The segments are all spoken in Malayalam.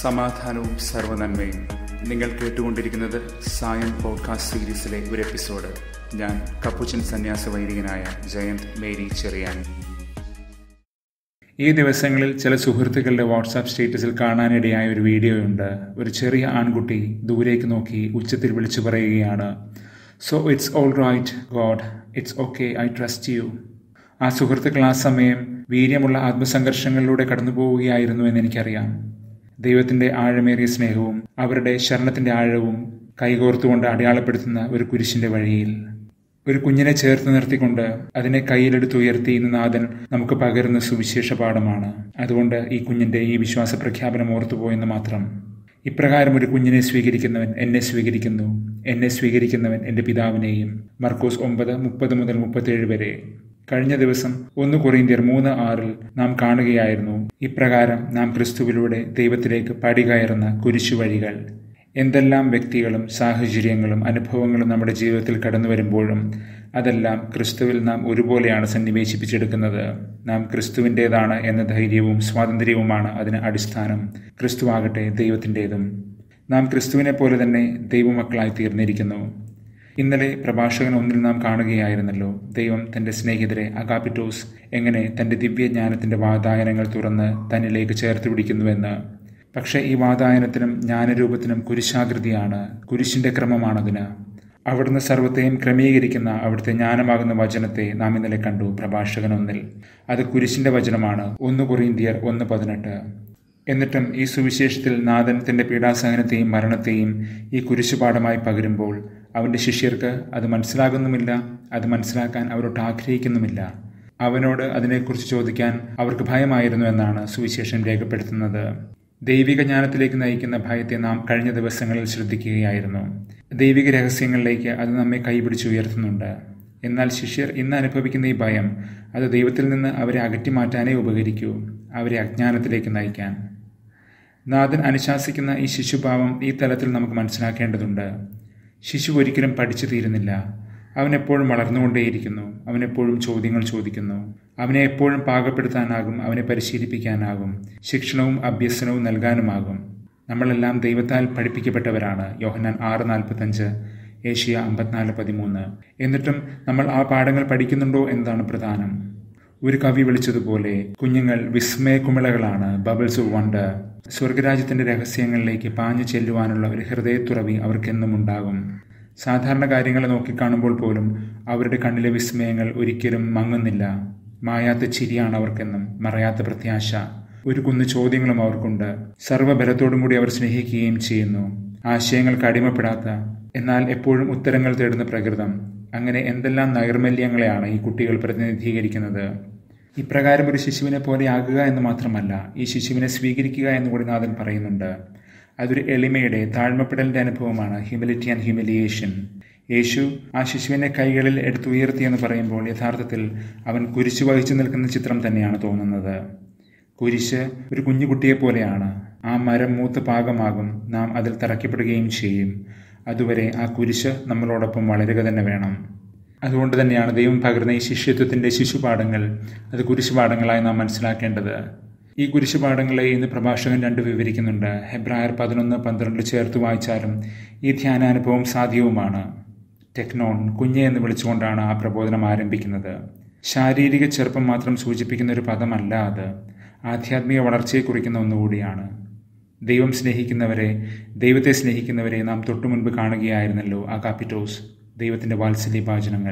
സമാധാനവും സർവനന്മയും നിങ്ങൾ കേട്ടുകൊണ്ടിരിക്കുന്നത് സായം പോഡ്കാസ്റ്റ് സീരീസിലെ ഒരു എപ്പിസോഡ് ഞാൻ കപ്പുച്ചൻ സന്യാസ വൈദികനായ ജയന്ത് മേരി ചെറിയാൻ ഈ ദിവസങ്ങളിൽ ചില സുഹൃത്തുക്കളുടെ വാട്സാപ്പ് സ്റ്റേറ്റസിൽ കാണാനിടയായ ഒരു വീഡിയോയുണ്ട് ഒരു ചെറിയ ആൺകുട്ടി ദൂരേക്ക് നോക്കി ഉച്ചത്തിൽ വിളിച്ചു പറയുകയാണ് so it's all right God it's okay I trust you ആ സുഹൃത്തുക്കൾ ആ സമയം വീര്യമുള്ള ആത്മസംഘർഷങ്ങളിലൂടെ കടന്നു പോവുകയായിരുന്നു എന്ന് എനിക്കറിയാം ദൈവത്തിന്റെ ആഴമേറിയ സ്നേഹവും അവരുടെ ശരണത്തിന്റെ ആഴവും കൈകോർത്തുകൊണ്ട് അടയാളപ്പെടുത്തുന്ന ഒരു കുരിശിന്റെ വഴിയിൽ ഒരു കുഞ്ഞിനെ ചേർത്ത് നിർത്തിക്കൊണ്ട് അതിനെ കയ്യിലെടുത്തുയർത്തി ഇന്ന് നാഥൻ നമുക്ക് പകരുന്ന സുവിശേഷ പാഠമാണ് അതുകൊണ്ട് ഈ കുഞ്ഞിന്റെ ഈ വിശ്വാസ പ്രഖ്യാപനം ഓർത്തുപോയെന്ന് മാത്രം ഇപ്രകാരം ഒരു കുഞ്ഞിനെ സ്വീകരിക്കുന്നവൻ എന്നെ സ്വീകരിക്കുന്നു എന്നെ സ്വീകരിക്കുന്നവൻ എൻ്റെ പിതാവിനെയും മർക്കോസ് ഒമ്പത് മുപ്പത് മുതൽ മുപ്പത്തേഴ് വരെ കഴിഞ്ഞ ദിവസം ഒന്ന് കൊറിയന്ത്യർ മൂന്ന് ആറിൽ നാം കാണുകയായിരുന്നു ഇപ്രകാരം നാം ക്രിസ്തുവിലൂടെ ദൈവത്തിലേക്ക് പടികയറുന്ന കുരിശുവഴികൾ എന്തെല്ലാം വ്യക്തികളും സാഹചര്യങ്ങളും അനുഭവങ്ങളും നമ്മുടെ ജീവിതത്തിൽ കടന്നു വരുമ്പോഴും അതെല്ലാം ക്രിസ്തുവിൽ നാം ഒരുപോലെയാണ് സന്നിവേശിപ്പിച്ചെടുക്കുന്നത് നാം ക്രിസ്തുവിൻ്റെതാണ് എന്ന ധൈര്യവും സ്വാതന്ത്ര്യവുമാണ് അതിന് അടിസ്ഥാനം ക്രിസ്തുവാകട്ടെ ദൈവത്തിൻ്റെതും നാം ക്രിസ്തുവിനെ പോലെ തന്നെ ദൈവമക്കളായി തീർന്നിരിക്കുന്നു ഇന്നലെ പ്രഭാഷകൻ ഒന്നിൽ നാം കാണുകയായിരുന്നല്ലോ ദൈവം തന്റെ സ്നേഹിതരെ അഗാപിറ്റോസ് എങ്ങനെ തന്റെ ദിവ്യജ്ഞാനത്തിന്റെ വാതായനങ്ങൾ തുറന്ന് തന്നിലേക്ക് ചേർത്ത് പിടിക്കുന്നുവെന്ന് പക്ഷേ ഈ വാതായനത്തിനും ജ്ഞാനരൂപത്തിനും കുരിശാകൃതിയാണ് കുരിശിന്റെ ക്രമമാണതിന് അവിടുന്ന് സർവത്തെയും ക്രമീകരിക്കുന്ന അവിടുത്തെ ജ്ഞാനമാകുന്ന വചനത്തെ നാം ഇന്നലെ കണ്ടു പ്രഭാഷകൻ ഒന്നിൽ അത് കുരിശിന്റെ വചനമാണ് ഒന്ന് കൊറിയന്തിയർ ഒന്ന് പതിനെട്ട് എന്നിട്ടും ഈ സുവിശേഷത്തിൽ നാഥൻ തന്റെ പീഡാസഹനത്തെയും മരണത്തെയും ഈ കുരിശുപാഠമായി പകരുമ്പോൾ അവന്റെ ശിഷ്യർക്ക് അത് മനസ്സിലാകുന്നുമില്ല അത് മനസ്സിലാക്കാൻ അവരോട്ട് ആഗ്രഹിക്കുന്നുമില്ല അവനോട് അതിനെക്കുറിച്ച് ചോദിക്കാൻ അവർക്ക് ഭയമായിരുന്നു എന്നാണ് സുവിശേഷം രേഖപ്പെടുത്തുന്നത് ദൈവിക ജ്ഞാനത്തിലേക്ക് നയിക്കുന്ന ഭയത്തെ നാം കഴിഞ്ഞ ദിവസങ്ങളിൽ ശ്രദ്ധിക്കുകയായിരുന്നു ദൈവിക രഹസ്യങ്ങളിലേക്ക് അത് നമ്മെ കൈപിടിച്ചുയർത്തുന്നുണ്ട് എന്നാൽ ശിഷ്യർ ഇന്ന് അനുഭവിക്കുന്ന ഈ ഭയം അത് ദൈവത്തിൽ നിന്ന് അവരെ അകറ്റി മാറ്റാനേ ഉപകരിക്കൂ അവരെ അജ്ഞാനത്തിലേക്ക് നയിക്കാൻ നാഥൻ അനുശാസിക്കുന്ന ഈ ശിശുഭാവം ഈ തലത്തിൽ നമുക്ക് മനസ്സിലാക്കേണ്ടതുണ്ട് ശിശു ഒരിക്കലും പഠിച്ചു തീരുന്നില്ല അവൻ എപ്പോഴും വളർന്നുകൊണ്ടേയിരിക്കുന്നു അവൻ എപ്പോഴും ചോദ്യങ്ങൾ ചോദിക്കുന്നു അവനെ എപ്പോഴും പാകപ്പെടുത്താനാകും അവനെ പരിശീലിപ്പിക്കാനാകും ശിക്ഷണവും അഭ്യസനവും നൽകാനുമാകും നമ്മളെല്ലാം ദൈവത്താൽ പഠിപ്പിക്കപ്പെട്ടവരാണ് യോഹന്നാൻ ആറ് നാൽപ്പത്തഞ്ച് ഏഷ്യ അമ്പത്തിനാല് പതിമൂന്ന് എന്നിട്ടും നമ്മൾ ആ പാഠങ്ങൾ പഠിക്കുന്നുണ്ടോ എന്നതാണ് പ്രധാനം ഒരു കവി വിളിച്ചതുപോലെ കുഞ്ഞുങ്ങൾ വിസ്മയക്കുമിളകളാണ് ബബിൾസ് ഓഫ് വണ്ടർ സ്വർഗരാജ്യത്തിന്റെ രഹസ്യങ്ങളിലേക്ക് പാഞ്ഞു ചെല്ലുവാനുള്ള ഒരു ഹൃദയത്തുറവി അവർക്കെന്നും ഉണ്ടാകും സാധാരണ കാര്യങ്ങൾ നോക്കിക്കാണുമ്പോൾ പോലും അവരുടെ കണ്ണിലെ വിസ്മയങ്ങൾ ഒരിക്കലും മങ്ങുന്നില്ല മായാത്ത ചിരിയാണ് അവർക്കെന്നും മറയാത്ത പ്രത്യാശ ഒരു കുന്ന് ചോദ്യങ്ങളും അവർക്കുണ്ട് സർവ്വബലത്തോടും കൂടി അവർ സ്നേഹിക്കുകയും ചെയ്യുന്നു ആശയങ്ങൾക്ക് അടിമപ്പെടാത്ത എന്നാൽ എപ്പോഴും ഉത്തരങ്ങൾ തേടുന്ന പ്രകൃതം അങ്ങനെ എന്തെല്ലാം നൈർമല്യങ്ങളെയാണ് ഈ കുട്ടികൾ പ്രതിനിധീകരിക്കുന്നത് ഇപ്രകാരം ഒരു ശിശുവിനെ പോലെ ആകുക എന്ന് മാത്രമല്ല ഈ ശിശുവിനെ സ്വീകരിക്കുക എന്ന് കൂടി നാഥൻ പറയുന്നുണ്ട് അതൊരു എളിമയുടെ താഴ്മപ്പെടലിന്റെ അനുഭവമാണ് ഹ്യൂമിലിറ്റി ആൻഡ് ഹ്യൂമിലിയേഷൻ യേശു ആ ശിശുവിനെ കൈകളിൽ എടുത്തുയർത്തി എന്ന് പറയുമ്പോൾ യഥാർത്ഥത്തിൽ അവൻ കുരിശു വഹിച്ചു നിൽക്കുന്ന ചിത്രം തന്നെയാണ് തോന്നുന്നത് കുരിശ് ഒരു കുഞ്ഞുകുട്ടിയെ പോലെയാണ് ആ മരം മൂത്ത് പാകമാകും നാം അതിൽ തറയ്ക്കപ്പെടുകയും ചെയ്യും അതുവരെ ആ കുരിശ് നമ്മളോടൊപ്പം വളരുക തന്നെ വേണം അതുകൊണ്ട് തന്നെയാണ് ദൈവം പകർന്ന ഈ ശിഷ്യത്വത്തിന്റെ ശിശുപാഠങ്ങൾ അത് കുരിശുപാഠങ്ങളായി നാം മനസ്സിലാക്കേണ്ടത് ഈ കുരിശുപാഠങ്ങളെ ഇന്ന് പ്രഭാഷകൻ രണ്ട് വിവരിക്കുന്നുണ്ട് ഹെബ്രായർ പതിനൊന്ന് പന്ത്രണ്ട് ചേർത്ത് വായിച്ചാലും ഈ ധ്യാനാനുഭവം സാധ്യവുമാണ് ടെക്നോൺ കുഞ്ഞെ എന്ന് വിളിച്ചുകൊണ്ടാണ് ആ പ്രബോധനം ആരംഭിക്കുന്നത് ശാരീരിക ചെറുപ്പം മാത്രം സൂചിപ്പിക്കുന്ന ഒരു പദമല്ല അത് ആധ്യാത്മിക വളർച്ചയെ കുറിക്കുന്ന ഒന്നുകൂടിയാണ് ദൈവം സ്നേഹിക്കുന്നവരെ ദൈവത്തെ സ്നേഹിക്കുന്നവരെ നാം തൊട്ടു മുൻപ് കാണുകയായിരുന്നല്ലോ ആ കാപ്പിറ്റോസ് ദൈവത്തിൻ്റെ വാത്സല്യഭാചനങ്ങൾ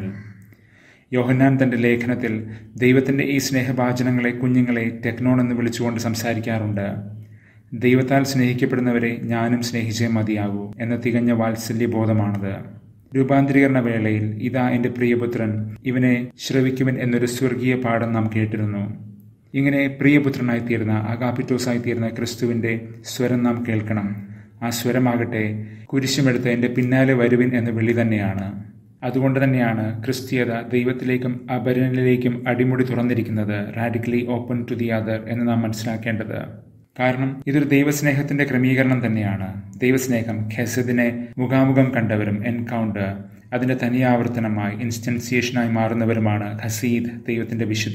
യോഹന്നാൻ തന്റെ ലേഖനത്തിൽ ദൈവത്തിന്റെ ഈ സ്നേഹഭാചനങ്ങളെ കുഞ്ഞുങ്ങളെ ടെക്നോൺ എന്ന് വിളിച്ചുകൊണ്ട് സംസാരിക്കാറുണ്ട് ദൈവത്താൽ സ്നേഹിക്കപ്പെടുന്നവരെ ഞാനും സ്നേഹിച്ചേ മതിയാകൂ എന്ന തികഞ്ഞ വാത്സല്യബോധമാണത് രൂപാന്തരീകരണ വേളയിൽ ഇതാ എൻ്റെ പ്രിയപുത്രൻ ഇവനെ ശ്രവിക്കുവൻ എന്നൊരു സ്വർഗീയ പാഠം നാം കേട്ടിരുന്നു ഇങ്ങനെ പ്രിയപുത്രനായി തീർന്ന അഗാപിറ്റോസായി തീർന്ന ക്രിസ്തുവിന്റെ സ്വരം നാം കേൾക്കണം ആ സ്വരമാകട്ടെ കുരിശുമെടുത്ത് എൻ്റെ പിന്നാലെ വരുവിൻ എന്ന വിളി തന്നെയാണ് അതുകൊണ്ട് തന്നെയാണ് ക്രിസ്തീയത ദൈവത്തിലേക്കും അപരനിലേക്കും അടിമുടി തുറന്നിരിക്കുന്നത് radically open to the other എന്ന് നാം മനസ്സിലാക്കേണ്ടത് കാരണം ഇതൊരു ദൈവസ്നേഹത്തിന്റെ ക്രമീകരണം തന്നെയാണ് ദൈവസ്നേഹം ഖെസദിനെ മുഖാമുഖം കണ്ടവരും എൻകൗണ്ടർ അതിന്റെ തനിയാവർത്തനമായി ഇൻസ്റ്റൻസിയേഷനായി മാറുന്നവരുമാണ് ഖസീദ് ദൈവത്തിന്റെ വിശുദ്ധർ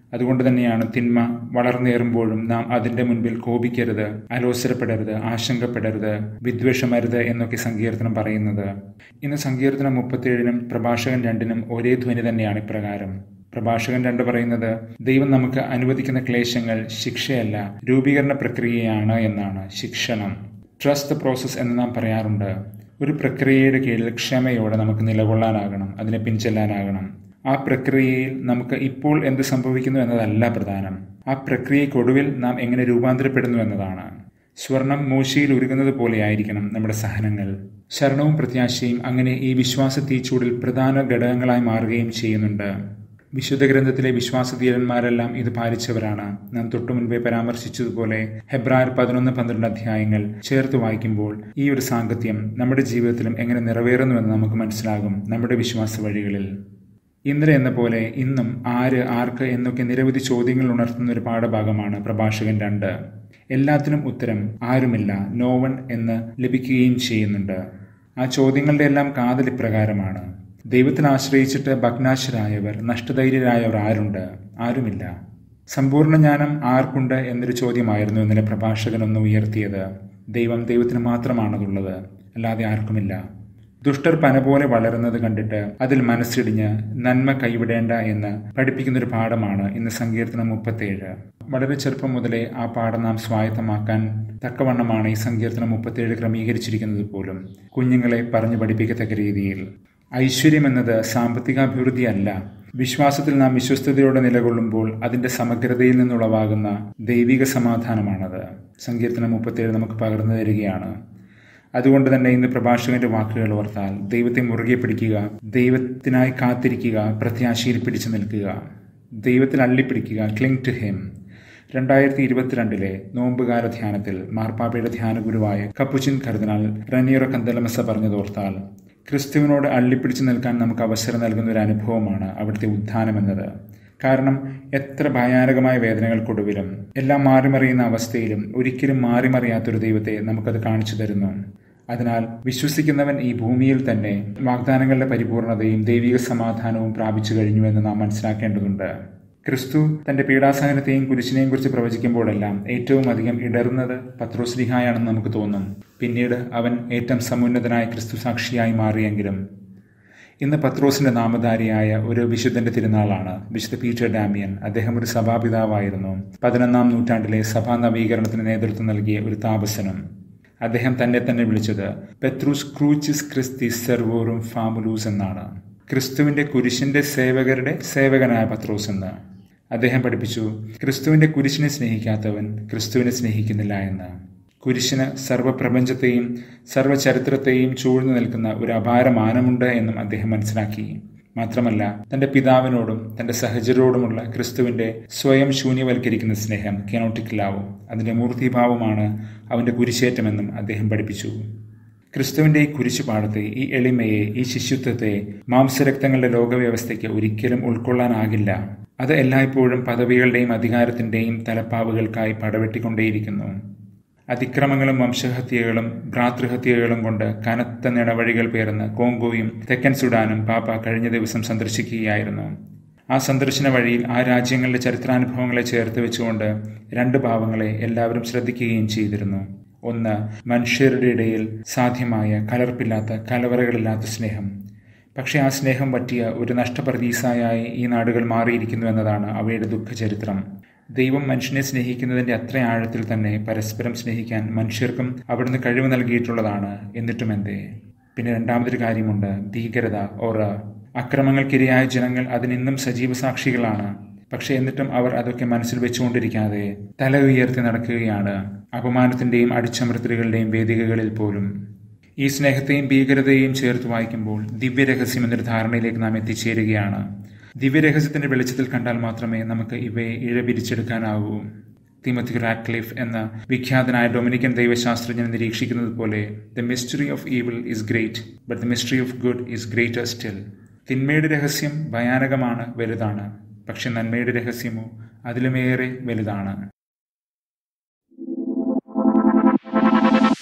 അതുകൊണ്ട് തന്നെയാണ് തിന്മ വളർന്നേറുമ്പോഴും നാം അതിന്റെ മുൻപിൽ കോപിക്കരുത് അലോസരപ്പെടരുത് ആശങ്കപ്പെടരുത് വിദ്വേഷമരുത് എന്നൊക്കെ സങ്കീർത്തനം പറയുന്നത് ഇന്ന് സങ്കീർത്തനം മുപ്പത്തിയേഴിനും പ്രഭാഷകൻ രണ്ടിനും ഒരേ ധ്വനി തന്നെയാണ് ഇപ്രകാരം പ്രഭാഷകൻ രണ്ട് പറയുന്നത് ദൈവം നമുക്ക് അനുവദിക്കുന്ന ക്ലേശങ്ങൾ ശിക്ഷയല്ല രൂപീകരണ പ്രക്രിയയാണ് എന്നാണ് ശിക്ഷണം ട്രസ്റ്റ് ദ പ്രോസസ് എന്ന് നാം പറയാറുണ്ട് ഒരു പ്രക്രിയയുടെ കീഴിൽ ക്ഷമയോടെ നമുക്ക് നിലകൊള്ളാനാകണം അതിനെ പിൻചെല്ലാനാകണം ആ പ്രക്രിയയിൽ നമുക്ക് ഇപ്പോൾ എന്ത് സംഭവിക്കുന്നു എന്നതല്ല പ്രധാനം ആ പ്രക്രിയയ്ക്കൊടുവിൽ നാം എങ്ങനെ രൂപാന്തരപ്പെടുന്നു എന്നതാണ് സ്വർണം മൂശിയിൽ ഉരുകുന്നത് പോലെയായിരിക്കണം നമ്മുടെ സഹനങ്ങൾ ശരണവും പ്രത്യാശയും അങ്ങനെ ഈ വിശ്വാസ തീച്ചൂടിൽ പ്രധാന ഘടകങ്ങളായി മാറുകയും ചെയ്യുന്നുണ്ട് വിശുദ്ധ ഗ്രന്ഥത്തിലെ വിശ്വാസധീരന്മാരെല്ലാം ഇത് പാലിച്ചവരാണ് നാം തൊട്ടു മുൻപേ പരാമർശിച്ചതുപോലെ ഹെബ്രായർ പതിനൊന്ന് പന്ത്രണ്ട് അധ്യായങ്ങൾ ചേർത്ത് വായിക്കുമ്പോൾ ഈ ഒരു സാങ്കത്യം നമ്മുടെ ജീവിതത്തിലും എങ്ങനെ നിറവേറുന്നുവെന്ന് നമുക്ക് മനസ്സിലാകും നമ്മുടെ വിശ്വാസ വഴികളിൽ ഇന്നലെ എന്ന പോലെ ഇന്നും ആര് ആർക്ക് എന്നൊക്കെ നിരവധി ചോദ്യങ്ങൾ ഉണർത്തുന്ന ഒരു പാഠഭാഗമാണ് പ്രഭാഷകൻ രണ്ട് എല്ലാത്തിനും ഉത്തരം ആരുമില്ല നോവൺ എന്ന് ലഭിക്കുകയും ചെയ്യുന്നുണ്ട് ആ ചോദ്യങ്ങളുടെ എല്ലാം കാതൽ ഇപ്രകാരമാണ് ദൈവത്തിൽ ആശ്രയിച്ചിട്ട് ഭഗ്നാശരായവർ നഷ്ടധൈര്യരായവർ ആരുണ്ട് ആരുമില്ല സമ്പൂർണ്ണ ജ്ഞാനം ആർക്കുണ്ട് എന്നൊരു ചോദ്യമായിരുന്നു ഇന്നലെ പ്രഭാഷകൻ ഒന്ന് ഉയർത്തിയത് ദൈവം ദൈവത്തിന് മാത്രമാണതുള്ളത് അല്ലാതെ ആർക്കുമില്ല ദുഷ്ടർ പന പോലെ വളരുന്നത് കണ്ടിട്ട് അതിൽ മനസ്സിടിഞ്ഞ് നന്മ കൈവിടേണ്ട എന്ന് പഠിപ്പിക്കുന്ന ഒരു പാഠമാണ് ഇന്ന് സങ്കീർത്തനം മുപ്പത്തേഴ് വളരെ ചെറുപ്പം മുതലേ ആ പാഠം നാം സ്വായത്തമാക്കാൻ തക്കവണ്ണമാണ് ഈ സങ്കീർത്തനം മുപ്പത്തേഴ് ക്രമീകരിച്ചിരിക്കുന്നത് പോലും കുഞ്ഞുങ്ങളെ പറഞ്ഞു പഠിപ്പിക്കത്തക്ക രീതിയിൽ ഐശ്വര്യം എന്നത് സാമ്പത്തികാഭിവൃദ്ധി അല്ല വിശ്വാസത്തിൽ നാം വിശ്വസ്തയോടെ നിലകൊള്ളുമ്പോൾ അതിന്റെ സമഗ്രതയിൽ നിന്നുളവാകുന്ന ദൈവിക സമാധാനമാണത് സങ്കീർത്തനം മുപ്പത്തേഴ് നമുക്ക് പകർന്നു തരികയാണ് അതുകൊണ്ട് തന്നെ ഇന്ന് പ്രഭാഷകന്റെ വാക്കുകൾ ഓർത്താൽ ദൈവത്തെ മുറുകെ പിടിക്കുക ദൈവത്തിനായി കാത്തിരിക്കുക പ്രത്യാശയിൽ പിടിച്ചു നിൽക്കുക ദൈവത്തിൽ അള്ളിപ്പിടിക്കുക ക്ലിങ് ടു ഹിം രണ്ടായിരത്തി ഇരുപത്തിരണ്ടിലെ നോമ്പുകാല ധ്യാനത്തിൽ മാർപ്പാപ്പയുടെ ധ്യാനഗുരുവായ കപ്പുച്ചിൻ കർദിനാൾ റനിയറോ കന്തലമസ പറഞ്ഞതോർത്താൽ ക്രിസ്തുവിനോട് അള്ളിപ്പിടിച്ചു നിൽക്കാൻ നമുക്ക് അവസരം നൽകുന്ന ഒരു അനുഭവമാണ് അവിടുത്തെ ഉത്ഥാനം എന്നത് കാരണം എത്ര ഭയാനകമായ വേദനകൾക്കൊടുവിലും എല്ലാം മാറിമറിയുന്ന അവസ്ഥയിലും ഒരിക്കലും മാറിമറിയാത്തൊരു ദൈവത്തെ നമുക്കത് കാണിച്ചു തരുന്നു അതിനാൽ വിശ്വസിക്കുന്നവൻ ഈ ഭൂമിയിൽ തന്നെ വാഗ്ദാനങ്ങളുടെ പരിപൂർണതയും ദൈവിക സമാധാനവും പ്രാപിച്ചു കഴിഞ്ഞുവെന്ന് നാം മനസ്സിലാക്കേണ്ടതുണ്ട് ക്രിസ്തു തന്റെ പീഡാസഹനത്തെയും കുരിശിനെയും കുറിച്ച് പ്രവചിക്കുമ്പോഴെല്ലാം ഏറ്റവും അധികം ഇടറുന്നത് പത്രോസ്ലിഹായാണെന്ന് നമുക്ക് തോന്നും പിന്നീട് അവൻ ഏറ്റവും സമുന്നതനായ ക്രിസ്തു സാക്ഷിയായി മാറിയെങ്കിലും ഇന്ന് പത്രോസിന്റെ നാമധാരിയായ ഒരു വിശുദ്ധന്റെ തിരുനാളാണ് വിശുദ്ധ പീറ്റർ ഡാമിയൻ അദ്ദേഹം ഒരു സഭാപിതാവായിരുന്നു പതിനൊന്നാം നൂറ്റാണ്ടിലെ സഭാ നവീകരണത്തിന് നേതൃത്വം നൽകിയ ഒരു താപസനും അദ്ദേഹം തന്നെ തന്നെ വിളിച്ചത് പെത്രൂസ് ക്രൂച്ചിസ് ക്രിസ്തി സെർവോറും ഫാമുലൂസ് എന്നാണ് ക്രിസ്തുവിന്റെ കുരിശിന്റെ സേവകരുടെ സേവകനായ പത്രോസ് എന്ന് അദ്ദേഹം പഠിപ്പിച്ചു ക്രിസ്തുവിന്റെ കുരിശിനെ സ്നേഹിക്കാത്തവൻ ക്രിസ്തുവിനെ സ്നേഹിക്കുന്നില്ല എന്ന് കുരിശിന് സർവ്വപ്രപഞ്ചത്തെയും സർവ്വചരിത്രത്തെയും ചൂഴ്ന്നു നിൽക്കുന്ന ഒരു അപാര മാനമുണ്ട് എന്നും അദ്ദേഹം മനസ്സിലാക്കി മാത്രമല്ല തന്റെ പിതാവിനോടും തന്റെ സഹചരോടുമുള്ള ക്രിസ്തുവിന്റെ സ്വയം ശൂന്യവൽക്കരിക്കുന്ന സ്നേഹം കെനോട്ടിക് ലാവ് അതിന്റെ മൂർത്തിഭാവമാണ് അവന്റെ കുരിശേറ്റമെന്നും അദ്ദേഹം പഠിപ്പിച്ചു ക്രിസ്തുവിന്റെ ഈ കുരിശുപാടത്തെ ഈ എളിമയെ ഈ ശിശുത്വത്തെ മാംസരക്തങ്ങളുടെ ലോകവ്യവസ്ഥയ്ക്ക് ഒരിക്കലും ഉൾക്കൊള്ളാനാകില്ല അത് എല്ലായ്പ്പോഴും പദവികളുടെയും അധികാരത്തിന്റെയും തലപ്പാവുകൾക്കായി പടവെട്ടിക്കൊണ്ടേയിരിക്കുന്നു അതിക്രമങ്ങളും വംശഹത്യകളും ഭ്രാതൃഹത്യകളും കൊണ്ട് കനത്ത നിടവഴികൾ പേർന്ന് കോങ്കോയും തെക്കൻ സുഡാനും പാപ്പ കഴിഞ്ഞ ദിവസം സന്ദർശിക്കുകയായിരുന്നു ആ സന്ദർശന വഴിയിൽ ആ രാജ്യങ്ങളുടെ ചരിത്രാനുഭവങ്ങളെ ചേർത്ത് വെച്ചുകൊണ്ട് രണ്ട് ഭാവങ്ങളെ എല്ലാവരും ശ്രദ്ധിക്കുകയും ചെയ്തിരുന്നു ഒന്ന് മനുഷ്യരുടെ ഇടയിൽ സാധ്യമായ കലർപ്പില്ലാത്ത കലവറകളില്ലാത്ത സ്നേഹം പക്ഷേ ആ സ്നേഹം പറ്റിയ ഒരു നഷ്ടപ്രതീസായി ഈ നാടുകൾ മാറിയിരിക്കുന്നു എന്നതാണ് അവയുടെ ദുഃഖചരിത്രം ദൈവം മനുഷ്യനെ സ്നേഹിക്കുന്നതിന്റെ അത്ര ആഴത്തിൽ തന്നെ പരസ്പരം സ്നേഹിക്കാൻ മനുഷ്യർക്കും അവിടുന്ന് കഴിവ് നൽകിയിട്ടുള്ളതാണ് എന്നിട്ടും എന്തേ പിന്നെ രണ്ടാമതൊരു കാര്യമുണ്ട് ഭീകരത ഓറ അക്രമങ്ങൾക്കിരയായ ജനങ്ങൾ അതിനിന്നും സജീവ സാക്ഷികളാണ് പക്ഷെ എന്നിട്ടും അവർ അതൊക്കെ മനസ്സിൽ വെച്ചുകൊണ്ടിരിക്കാതെ തല ഉയർത്തി നടക്കുകയാണ് അപമാനത്തിന്റെയും അടിച്ചമർത്തലുകളുടെയും വേദികകളിൽ പോലും ഈ സ്നേഹത്തെയും ഭീകരതയെയും ചേർത്ത് വായിക്കുമ്പോൾ ദിവ്യരഹസ്യം എന്നൊരു ധാരണയിലേക്ക് നാം എത്തിച്ചേരുകയാണ് ദിവ്യരഹസ്യത്തിന്റെ വെളിച്ചത്തിൽ കണ്ടാൽ മാത്രമേ നമുക്ക് ഇവയെ ഇഴപിരിച്ചെടുക്കാനാവൂ തിമത്തി റാറ്റ്ക്ലിഫ് എന്ന വിഖ്യാതനായ ഡൊമിനിക്കൻ ദൈവശാസ്ത്രജ്ഞൻ നിരീക്ഷിക്കുന്നത് പോലെ the mystery of evil is great but the mystery of good is greater still തിന്മയുടെ രഹസ്യം ഭയാനകമാണ് വലുതാണ് പക്ഷെ നന്മയുടെ രഹസ്യമോ അതിലുമേറെ വലുതാണ്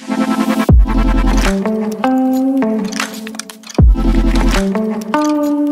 Thank you.